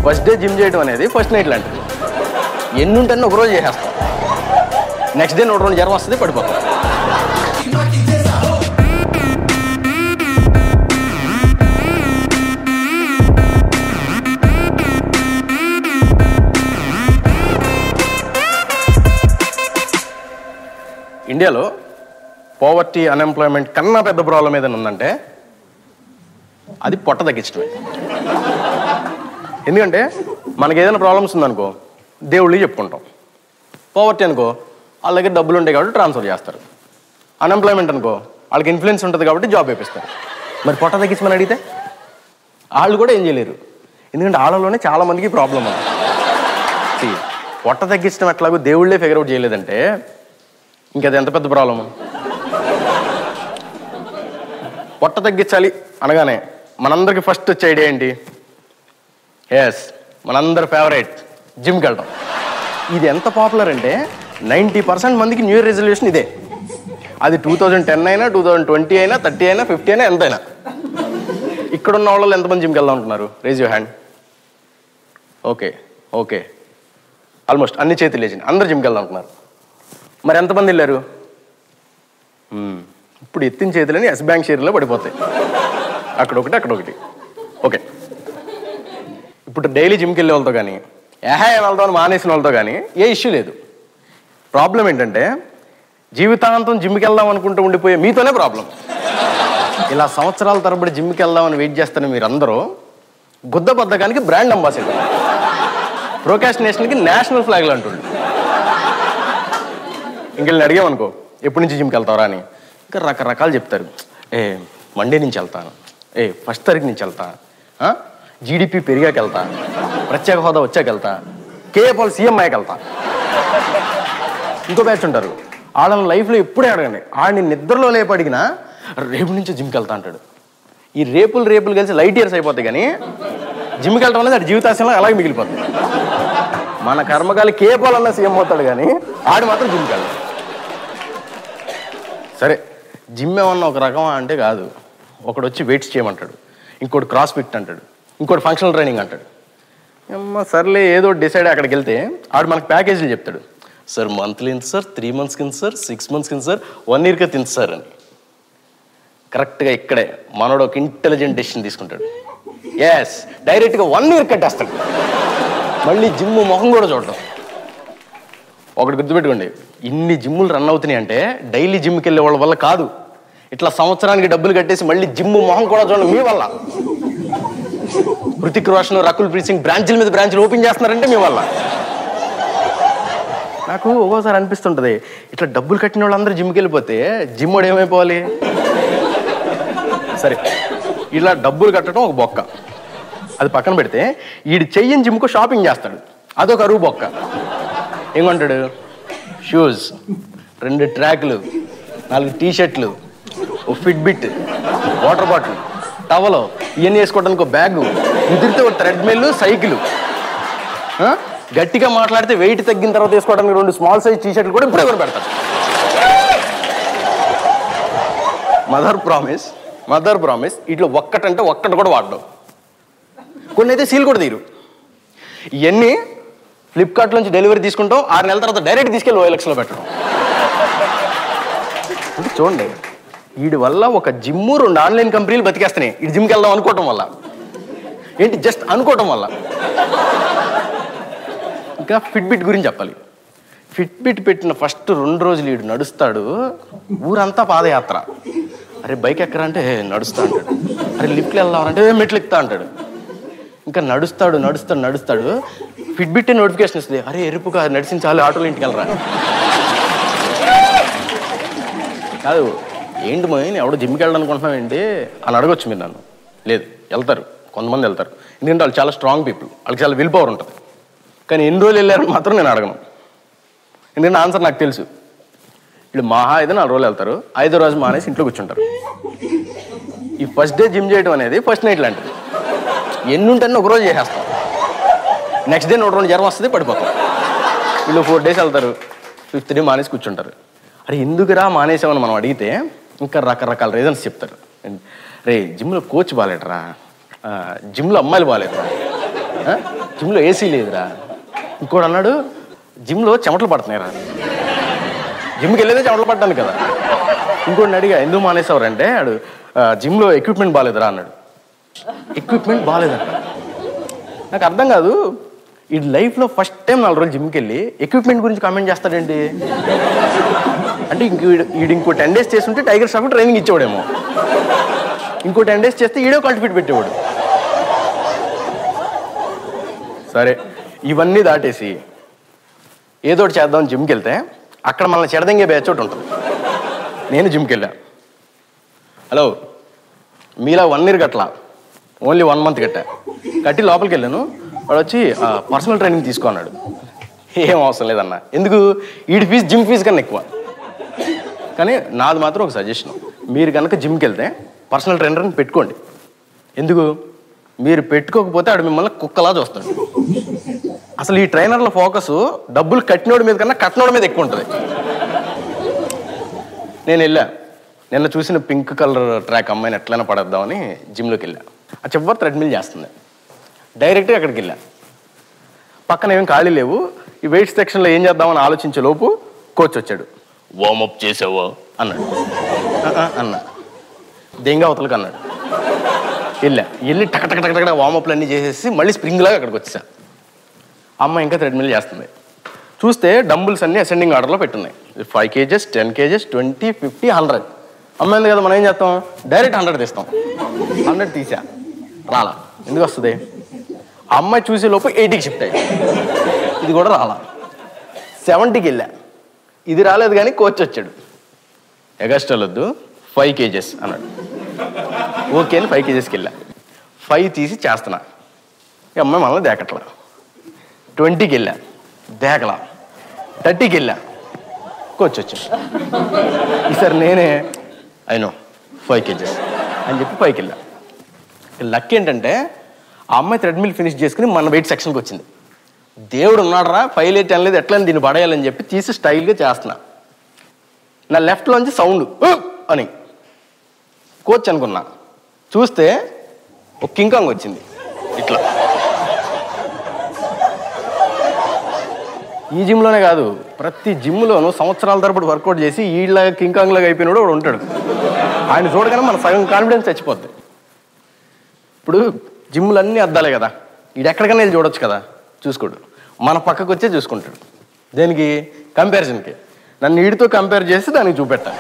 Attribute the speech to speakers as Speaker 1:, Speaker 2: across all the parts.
Speaker 1: First day gym చేయడం అనేది first night లాంటిది ఎన్ని ఉంటే ఒక రోజు చేసేస్తాం నెక్స్ట్ డే నూట రెండు జ్వరం వస్తుంది పడిపోతాం ఇండియాలో పోవర్టీ అన్ఎంప్లాయ్మెంట్ కన్నా పెద్ద ప్రాబ్లం ఏదైనా ఉందంటే అది పొట్ట తగ్గించడమే ఎందుకంటే మనకి ఏదైనా ప్రాబ్లమ్స్ ఉందనుకో దేవుళ్ళకి చెప్పుకుంటాం పోవర్టీ అనుకో వాళ్ళ దగ్గర డబ్బులు ఉంటాయి కాబట్టి ట్రాన్స్ఫర్ చేస్తారు అన్ఎంప్లాయ్మెంట్ అనుకో వాళ్ళకి ఇన్ఫ్లుయెన్స్ ఉంటుంది కాబట్టి జాబ్ వేపిస్తారు మరి పొట్ట తగ్గించమని అడిగితే వాళ్ళు కూడా ఏం చేయలేరు ఎందుకంటే వాళ్ళలోనే చాలా మందికి ప్రాబ్లం ఉంది See, పొట్ట తగ్గించడం ఎట్లాగో దేవుళ్ళే ఫిగర్ అవుట్ చేయలేదంటే ఇంకది ఎంత పెద్ద ప్రాబ్లము పొట్ట తగ్గించాలి అనగానే మనందరికి ఫస్ట్ వచ్చే ఐడియా ఏంటి ఎస్ మనందరి ఫేవరెట్ జిమ్కి వెళ్ళడం ఇది ఎంత పాపులర్ అంటే నైంటీ పర్సెంట్ మందికి న్యూ ఇయర్ రెజల్యూషన్ ఇదే అది టూ థౌజండ్ టెన్ అయినా టూ థౌజండ్ ట్వంటీ అయినా థర్టీ అయినా ఫిఫ్టీ అయినా ఎంతైనా ఇక్కడ ఉన్న వాళ్ళు ఎంతమంది జిమ్కి వెళ్దాం ఉంటున్నారు raise your hand okay okay almost అన్ని చేతులు లేచింది అందరు జిమ్కి వెళ్దాం అంటున్నారు మరి ఎంతమంది వెళ్ళారు మ్మ్. ఇప్పుడు ఎత్తిన చేతులని ఎస్ బ్యాంక్ షేర్లో పడిపోతాయి అక్కడ ఒకటి అక్కడ ఒకటి ఓకే ఇప్పుడు డైలీ జిమ్కి వెళ్ళే వాళ్ళతో కానీ ఏహా వెళ్దాం అని మానేసిన వాళ్ళతో కానీ ఏ ఇష్యూ లేదు ప్రాబ్లం ఏంటంటే జీవితాంతం జిమ్కి వెళ్దాం అనుకుంటూ ఉండిపోయే మీతోనే ప్రాబ్లం ఇలా సంవత్సరాల తరబడి జిమ్కి వెళ్దామని వెయిట్ చేస్తున్న మీరందరూ గుద్ద బద్దకానికి బ్రాండ్ అంబాసిడర్ ప్రోకాస్టినేషన్కి నేషనల్ ఫ్లాగ్లు అంటుండు ఇంకెళ్ళి అడిగామనుకో ఎప్పటి నుంచి జిమ్కి వెళ్తావరా అని ఇంకా రకరకాలు చెప్తారు ఏ మండే నుంచి వెళ్తాను ఏ ఫస్ట్ తారీఖు నుంచి వెళ్తా జీడిపి పెరిగాక వెళ్తా ప్రత్యేక హోదా వచ్చాక వెళ్తా కేఏపాల్ సీఎం అయ్యాక వెళ్తా ఇంకో బ్యాచ్ ఉంటారు వాళ్ళని లైఫ్లో ఎప్పుడే అడగండి ఆడిని నిద్రలో లేపు అడిగినా రేపు నుంచి జిమ్కి వెళ్తా అంటాడు ఈ రేపులు రేపులు కలిసి లైట్ ఇయర్స్ అయిపోతాయి కానీ జిమ్కి వెళ్ళడం అనేది ఆడి జీవితాశయంలో అలాగే మిగిలిపోతుంది మన కర్మకాలి కేపాలన్న సీఎం అవుతాడు కానీ ఆడు మాత్రం జిమ్కి వెళ్ళాడు సరే జిమ్ ఏమన్నా ఒక రకమా అంటే కాదు ఒకడు వచ్చి వెయిట్స్ చేయమంటాడు ఇంకోటి క్రాస్ ఫిట్ అంటాడు ఇంకోటి ఫంక్షనల్ ట్రైనింగ్ అంటాడు అమ్మ సర్లే ఏదో డిసైడ్ అక్కడికి వెళ్తే ఆడు మనకు ప్యాకేజీలు చెప్తాడు సార్ మంత్లీ ఇంత సార్ త్రీ మంత్స్ కింద సార్ సిక్స్ మంత్స్ కింద సార్ వన్ ఇయర్కి తింత సార్ అని కరెక్ట్గా ఇక్కడే మనోడు ఒక ఇంటెలిజెంట్ డెసిషన్ తీసుకుంటాడు ఎస్ డైరెక్ట్గా వన్ ఇయర్ కట్టేస్తాడు మళ్ళీ జిమ్ మొహం కూడా చూడటం ఒకటి గుర్తుపెట్టుకోండి ఇన్ని జిమ్ములు రన్ అవుతున్నాయి అంటే డైలీ జిమ్కి వెళ్ళే వాళ్ళ వల్ల కాదు ఇట్లా సంవత్సరానికి డబ్బులు కట్టేసి మళ్ళీ జిమ్ మొహం కూడా చూడండి మీ వల్ల హృతిక్ రోషన్ రకుల్ ప్రీత్ సింగ్ బ్రాంచ్ల మీద బ్రాంచ్లు ఓపెన్ చేస్తున్నారంటే మీ వల్ల నాకు ఒక్కోసారి అనిపిస్తుంటది ఇట్లా డబ్బులు కట్టిన వాళ్ళందరూ జిమ్కి వెళ్ళిపోతే జిమ్ వాడు ఏమైపోవాలి సరే ఇలా డబ్బులు కట్టడం ఒక బొక్క అది పక్కన పెడితే ఈడు చెయ్యని జిమ్కు షాపింగ్ చేస్తాడు అదొక అరువు బొక్క ఏం కొంటాడు షూస్ రెండు ట్రాక్లు నాలుగు టీ షర్ట్లు ఓ Fitbit water bottle towel ఇవన్నీ వేసుకోవడానికి ఒక బ్యాగ్ కుదిరితే ఒక థ్రెడ్మిల్ సైకిల్ ఆ? గట్టిగా మాట్లాడితే వెయిట్ తగ్గిన తర్వాత వేసుకోవడానికి రెండు స్మాల్ సైజ్ టీ షర్ట్లు కూడా ఇప్పుడే కొని పెడతారు మదర్ ప్రామిస్ మదర్ ప్రామిస్ ఇట్లా ఒక్కటంటే ఒక్కటి కూడా వాడడం కొన్ని అయితే సీల్ కూడా తీరు ఇవన్నీ ఫ్లిప్కార్ట్ నుంచి డెలివరీ తీసుకుంటాం ఆరు నెలల తర్వాత డైరెక్ట్ తీసుకెళ్ళి ఓఎల్ఎక్స్లో పెట్టడం అంటే చూడండి వీడి వల్ల ఒక జిమ్ రెండు ఆన్లైన్ కంపెనీలు బతికేస్తున్నాయి ఈ జిమ్కి వెళ్దాం అనుకోవటం వల్ల ఏంటి జస్ట్ అనుకోవటం వల్ల ఇంకా ఫిట్బిట్ గురించి చెప్పాలి ఫిట్బిట్ పెట్టిన ఫస్ట్ రెండు రోజులు వీడు నడుస్తాడు ఊరంతా పాదయాత్ర అరే బైక్ ఎక్కరా అంటే "ఏ, నడుస్తా అంటాడు అరే లిఫ్ట్లు వెళ్దాం అంటే "ఏ, మెట్లు ఎక్కుతా అంటాడు ఇంకా నడుస్తాడు నడుస్తాడు నడుస్తాడు ఫిట్బిట్ నోటిఫికేషన్ వస్తుంది అరే ఎరుపుగా నడిచిన చాలు ఆటోలో ఇంటికి వెళ్ళరా కాదు ఏంటి మోయిన్ ఎవడో జిమ్కి వెళ్ళడం అనుకుంటున్నావు ఏంటి అని అడగొచ్చు మీరు నన్ను లేదు వెళ్తారు కొంతమంది వెళ్తారు ఎందుకంటే వాళ్ళు చాలా స్ట్రాంగ్ పీపుల్ వాళ్ళకి చాలా విల్ పవర్ ఉంటుంది కానీ ఎన్ని రోజులు వెళ్ళారని మాత్రం నేను అడగను ఎందుకంటే ఆన్సర్ నాకు తెలుసు వీళ్ళు మహా అయితే నాలుగు రోజులు వెళ్తారు ఐదో రోజు మానేసి ఇంట్లో కూర్చుంటారు ఈ ఫస్ట్ డే జిమ్ చేయడం అనేది ఫస్ట్ నైట్ లాంటిది ఎన్ని ఉంటే ఒక రోజు చేసేస్తాం నెక్స్ట్ డే నూట రెండు జ్వరం వస్తుంది పడిపోతాం వీళ్ళు ఫోర్ డేస్ వెళ్తారు ఫిఫ్త్ డే మానేసి కూర్చుంటారు అరే ఎందుకురా మానేసామని మనం అడిగితే ఇంకా రకరకాల రీజన్స్ చెప్తారు రే జిమ్లో కోచ్ బాగాలేటరా జిమ్లో అమ్మాయిలు బాగాలేటరా జిమ్లో ఏసీ లేదురా ఇంకోటి అన్నాడు జిమ్లో చెమటలు పడుతున్నాయిరా జిమ్కి వెళ్ళేదే చెమటలు పడ్డాను కదా ఇంకోటి అడిగా ఎందుకు మానేసావురంటే ఆడు "ఆ, జిమ్లో ఎక్విప్మెంట్ బాగాలేదురా అన్నాడు ఎక్విప్మెంట్ బాగాలేదంట నాకు అర్థం కాదు ఈ లైఫ్లో ఫస్ట్ టైం నాలుగు రోజులు జిమ్కి వెళ్ళి ఎక్విప్మెంట్ గురించి కామెంట్ చేస్తాడేంటి అంటే ఇంక వీడు వీడు ఇంకో టెన్ డేస్ చేస్తుంటే టైగర్ షాప్ ట్రైనింగ్ ఇచ్చేవాడేమో ఇంకో టెన్ డేస్ చేస్తే ఈడో కల్టిఫిట్ పెట్టేవాడు సరే ఇవన్నీ దాటేసి ఏదో ఒకటి చేద్దాం జిమ్కి వెళ్తే అక్కడ మనల్ని చెడదంగే బ్యాచ్ ఒకటి ఉంటుంది నేను జిమ్కి వెళ్ళా హలో మీలా వన్ ఇయర్ కట్టలా ఓన్లీ వన్ మంత్ కట్టా కట్టి లోపలికి వెళ్ళాను వాడు వచ్చి పర్సనల్ ట్రైనింగ్ తీసుకో అన్నాడు ఏం అవసరం లేదన్న ఎందుకు వీడి ఫీజు జిమ్ ఫీజు కన్నా ఎక్కువ కానీ నాది మాత్రం ఒక సజెషన్ మీరు కనుక జిమ్కి వెళ్తే పర్సనల్ ట్రైనర్ని పెట్టుకోండి ఎందుకు మీరు పెట్టుకోకపోతే ఆడు మిమ్మల్ని కుక్కలా చూస్తాడు అసలు ఈ ట్రైనర్ల ఫోకస్ డబ్బులు కట్టినోడి మీద కన్నా కట్టినోడి మీద ఎక్కువ ఉంటుంది నేను వెళ్ళా నిన్న చూసిన పింక్ కలర్ ట్రాక్ అమ్మాయిని ఎట్లైనా పడేద్దామని జిమ్లోకి వెళ్ళా ఆ చివరి థ్రెడ్మిల్ చేస్తుంది డైరెక్ట్గా అక్కడికి వెళ్ళా పక్కన ఏం ఖాళీ లేవు ఈ వెయిట్ సెక్షన్లో ఏం చేద్దామని ఆలోచించే లోపు కోచ్ వచ్చాడు వార్మప్ చేసావా అన్నాడు "ఆ, ఆ" అన్నా దెంగ అవతలకి అన్నాడు వెళ్ళా వెళ్ళి టక టక టక టక వార్మప్లు అన్నీ చేసేసి మళ్ళీ స్ప్రింగ్ లాగా అక్కడికి వచ్చేసా అమ్మ ఇంకా థ్రెడ్మిల్ చేస్తుంది చూస్తే డంబుల్స్ అన్ని అసెండింగ్ ఆర్డర్లో పెట్టున్నాయి five kgs ten kgs twenty fifty hundred అమ్మాయింది కదా మనం ఏం చేస్తాం డైరెక్ట్ హండ్రెడ్ తీస్తాం హండ్రెడ్ తీసా రాలా ఎందుకు వస్తుంది ఆ అమ్మాయి చూసే లోపు ఎయిటీకి షిఫ్ట్ అయ్యి ఇది కూడా రాలా సెవెంటీకి వెళ్ళా ఇది రాలేదు కానీ కోచ్ వచ్చాడు ఎగస్టల్ వద్దు ఫైవ్ కేజెస్ అన్నాడు ఓకే అని ఫైవ్ కేజెస్కి వెళ్ళా ఫైవ్ తీసి చేస్తున్నా ఈ అమ్మాయి మనల్ని దేకట్లా ట్వంటీకి వెళ్ళా దేకలా థర్టీకి వెళ్ళా కోచ్ వచ్చాడు ఈసారి నేనే అయినో ఫైవ్ కేజెస్ అని చెప్పి పైకి వెళ్ళా లక్ ఏంటంటే ఆ అమ్మాయి థ్రెడ్మిల్ ఫినిష్ చేసుకుని మన వెయిట్ సెక్షన్కి వచ్చింది దేవుడు ఉన్నాడరా ఫైల్ ఎయిట్ అనలేదు ఎట్లా దీన్ని పడేయాలని చెప్పి తీసి స్టైల్గా చేస్తున్నా నా లెఫ్ట్లోంచి సౌండ్ అని కోచ్ అనుకున్నా చూస్తే ఒక కింకాంగ్ వచ్చింది ఇట్లా ఈ జిమ్లోనే కాదు ప్రతి జిమ్లోనూ సంవత్సరాల తరబడి వర్కౌట్ చేసి ఈళ్ళ కింకాంగ్ లాగా అయిపోయినాడు వాడు ఉంటాడు ఆయన చూడగానే మన సగం కాన్ఫిడెన్స్ చచ్చిపోద్ది ఇప్పుడు జిమ్లు అన్నీ అద్దాలే కదా ఈడు ఎక్కడికైనా వెళ్ళి చూడొచ్చు కదా చూసుకోడు మన పక్కకు వచ్చే చూసుకుంటాడు దేనికి కంపారిజన్కి నన్ను వీడితో కంపేర్ చేసి దానికి చూపెట్టాలి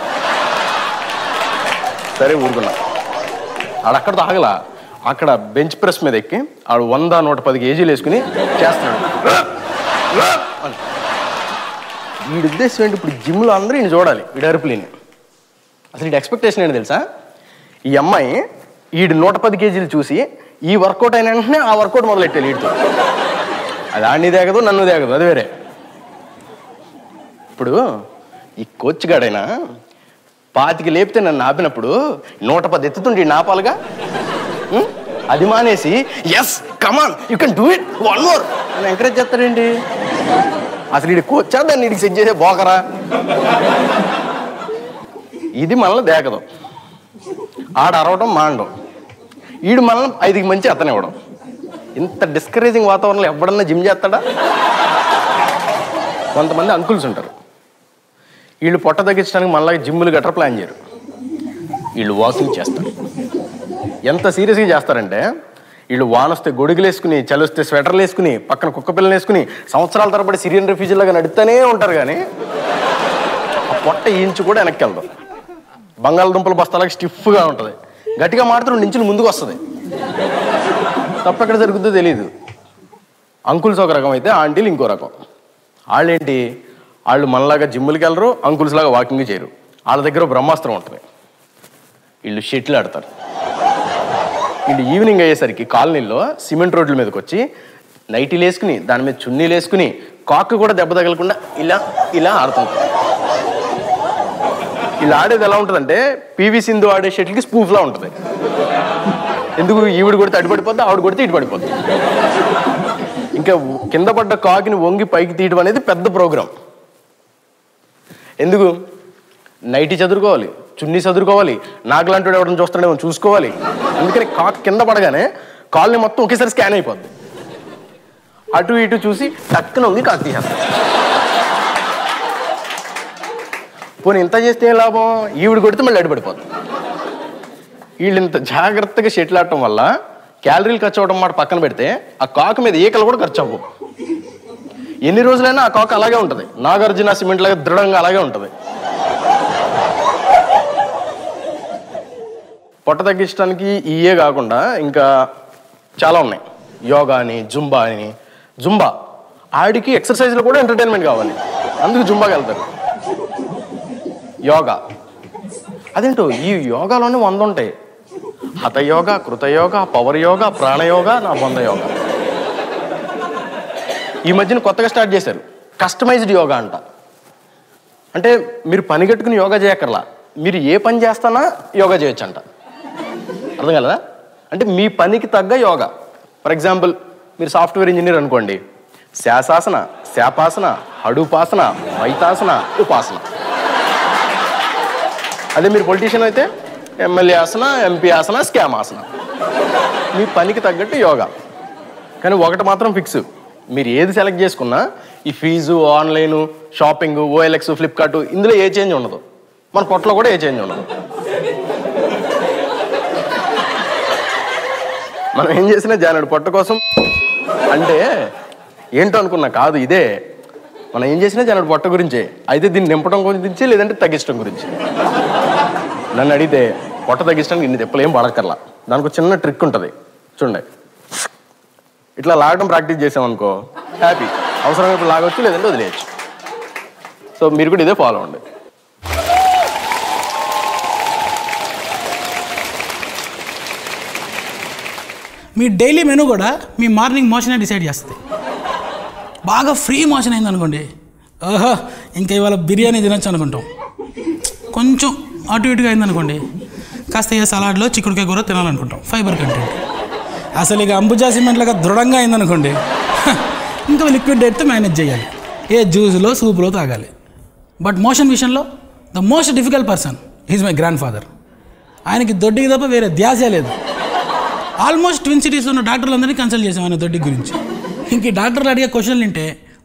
Speaker 1: సరే ఊరుకున్నా ఆడ అక్కడ తాగల అక్కడ బెంచ్ ప్రెస్ మీద ఎక్కి ఆడు వంద నూట పది కేజీలు వేసుకుని చేస్తున్నాడు అని. వీడి ఉద్దేశం ఏంటి ఇప్పుడు జిమ్లో అందరూ ఈయన చూడాలి వీడి అరుపులేని అసలు వీడి ఎక్స్పెక్టేషన్ ఏంటి తెలుసా ఈ అమ్మాయి ఈడు నూట పది కేజీలు చూసి ఈ వర్కౌట్ అయిన వెంటనే ఆ వర్కౌట్ మొదలెట్టాలి వీడితో అది ఆడిని దేగదు నన్ను దేగదు అది వేరే ఇప్పుడు ఈ కోచ్ గాడైనా పాతికి లేపితే నన్ను ఆపినప్పుడు నూట పది ఎత్తుతుంటే నాపాలుగా ఉం? అది మానేసి yes come on you can do it one more అని ఎంకరేజ్ చేస్తాడేంటి అసలు వీడి కోచా దాన్ని వీడికి సెట్ చేసే బోకరా ఇది మనల్ని దేకదు ఆడ అరవడం మాండం ఈడు మనల్ని ఐదుకి మంచి అతనివ్వడం ఇంత డిస్కరేజింగ్ వాతావరణంలో ఎవడన్నా జిమ్ చేస్తాడా కొంతమంది అంకుల్స్ ఉంటారు వీళ్ళు పొట్ట తగ్గించడానికి మళ్ళీ జిమ్ములు గట్రా ప్లాన్ చేయరు వీళ్ళు వాకింగ్ చేస్తారు ఎంత సీరియస్గా చేస్తారంటే వీళ్ళు వానొస్తే గొడుగులు వేసుకుని చలిస్తే స్వెటర్లు వేసుకుని పక్కన కుక్క పిల్లలు వేసుకుని సంవత్సరాల తరబడి సిరియన్ రిఫ్యూజీ లాగా నడుస్తూనే ఉంటారు కానీ ఆ పొట్ట ఇంచు కూడా వెనక్కి వెళ్దాం బంగాళదుంపల బస్తాలకు స్టిఫ్గా ఉంటుంది గట్టిగా మాడితే రెండు ఇంచులు ముందుకు వస్తుంది తప్పెక్కడ జరుగుతుందో తెలియదు అంకుల్స్ ఒక రకం అయితే ఆంటీలు ఇంకో రకం వాళ్ళేంటి వాళ్ళు మనలాగా జిమ్ములకి వెళ్ళరు అంకుల్స్ లాగా వాకింగ్ చేయరు వాళ్ళ దగ్గర బ్రహ్మాస్త్రం ఉంటుంది వీళ్ళు షెటిల్ ఆడతారు వీళ్ళు ఈవినింగ్ అయ్యేసరికి కాలనీలో సిమెంట్ రోడ్ల మీదకి వచ్చి నైటీలు వేసుకుని దాని మీద చున్నీలు వేసుకుని కాకు కూడా దెబ్బ తగలకుండా ఇలా ఇలా ఆడుతుంటారు వీళ్ళు ఆడేది ఎలా ఉంటుందంటే పివి సింధు ఆడే షటిల్కి స్పూఫ్లా ఉంటుంది ఎందుకు ఈవిడ కొడితే అటు పడిపోద్ది ఆవిడ కొడితే ఇటు పడిపోద్ది ఇంకా కింద పడ్డ కాకిని వంగి పైకి తీయడం అనేది పెద్ద ప్రోగ్రాం ఎందుకు నైటీ చదువుకోవాలి చున్నీ చదువుకోవాలి నాకులాంటి వాడు ఎవరైనా చూస్తాడేమో చూసుకోవాలి అందుకని కాక్ కింద పడగానే కాల్ని మొత్తం ఒకేసారి స్కాన్ అయిపోద్ది అటు ఇటు చూసి టక్కున ఉంది కాకు తీసేస్తారు పోనీ ఇంత చేస్తే ఏం లాభం ఈవిడ కొడితే మళ్ళీ అడిపడిపోతుంది వీళ్ళు ఇంత జాగ్రత్తగా షెటిల్ ఆడటం వల్ల క్యాలరీలు ఖర్చు అవడం మాట పక్కన పెడితే ఆ కాకు మీద ఈకలు కూడా ఖర్చు అవ్వవు ఎన్ని రోజులైనా ఆ కాకు అలాగే ఉంటుంది నాగార్జున సిమెంట్ లాగా దృఢంగా అలాగే ఉంటుంది పొట్ట తగ్గించడానికి ఇయే కాకుండా ఇంకా చాలా ఉన్నాయి యోగా అని జుంబా అని జుంబా ఆడికి ఎక్సర్సైజ్లో కూడా ఎంటర్టైన్మెంట్ కావాలి అందుకు జుంబాకి వెళ్తారు యోగా అదేంటో ఈ యోగాలోనే వంద ఉంటాయి హత యోగా కృత యోగా పవర్ యోగా ప్రాణయోగా నా బొంద యోగా ఈ మధ్యన కొత్తగా స్టార్ట్ చేశారు కస్టమైజ్డ్ యోగా అంట అంటే మీరు పని కట్టుకుని యోగా చేయక్కర్లా మీరు ఏ పని చేస్తానా యోగా చేయొచ్చు అంట అర్థం కదా అంటే మీ పనికి తగ్గ యోగా ఫర్ ఎగ్జాంపుల్ మీరు సాఫ్ట్వేర్ ఇంజనీర్ అనుకోండి శాసాసన శాపాసన హడుపాసన వైతాసన ఉపాసన అదే మీరు పొలిటీషియన్ అయితే ఎమ్మెల్యే ఆసన ఎంపీ ఆసన స్కామ్ ఆసన మీ పనికి తగ్గట్టు యోగా కానీ ఒకటి మాత్రం ఫిక్స్ మీరు ఏది సెలెక్ట్ చేసుకున్నా ఈ fee online shopping OLX Flipkart ఇందులో ఏ చేంజ్ ఉండదు మన పొట్టలో కూడా ఏ చేంజ్ ఉండదు మనం ఏం చేసినా జానడు పొట్ట కోసం అంటే ఏంటో అనుకున్నా కాదు ఇదే మనం ఏం చేసినా జానడు పొట్ట గురించే అయితే దీన్ని నింపడం గురించి లేదంటే తగ్గించడం గురించి నన్ను అడిగితే పొట్ట తగ్గించడానికి ఇన్ని తెప్పలు ఏం పడక్కర్లా దానికి ఒక చిన్న ట్రిక్ ఉంటుంది చూడండి ఇట్లా లాగడం ప్రాక్టీస్ చేసామనుకో హ్యాపీ అవసరమైనప్పుడు లాగొచ్చు లేదంటే వదిలేయచ్చు సో మీరు కూడా ఇదే ఫాలో అవ్వండి
Speaker 2: మీ డైలీ మెనూ కూడా మీ మార్నింగ్ మోషనే డిసైడ్ చేస్తుంది బాగా ఫ్రీ మోషన్ అయింది అనుకోండి ఓహో ఇంకా ఇవాళ బిర్యానీ తినొచ్చు అనుకుంటాం కొంచెం అటు ఇటుగా అయింది అనుకోండి కాస్త ఏ సలాడ్లో చిక్కుడుకాయ కూర తినాలనుకుంటాం ఫైబర్ కంటెంట్ అసలు ఇక అంబుజా సిమెంట్లాగా దృఢంగా అయిందనుకోండి హ, ఇంకా లిక్విడ్ డేట్తో మేనేజ్ చేయాలి ఏ జ్యూస్లో సూప్లో తాగాలి బట్ మోషన్ విషయంలో the most difficult person is my grandfather ఆయనకి దొడ్డికి తప్ప వేరే ధ్యాసే లేదు ఆల్మోస్ట్ ట్విన్ సిటీస్లో ఉన్న డాక్టర్లందరినీ కన్సల్ట్ చేసాం ఆయన దొడ్డి గురించి ఇంక ఈ డాక్టర్లు అడిగే క్వశ్చన్లు వింటే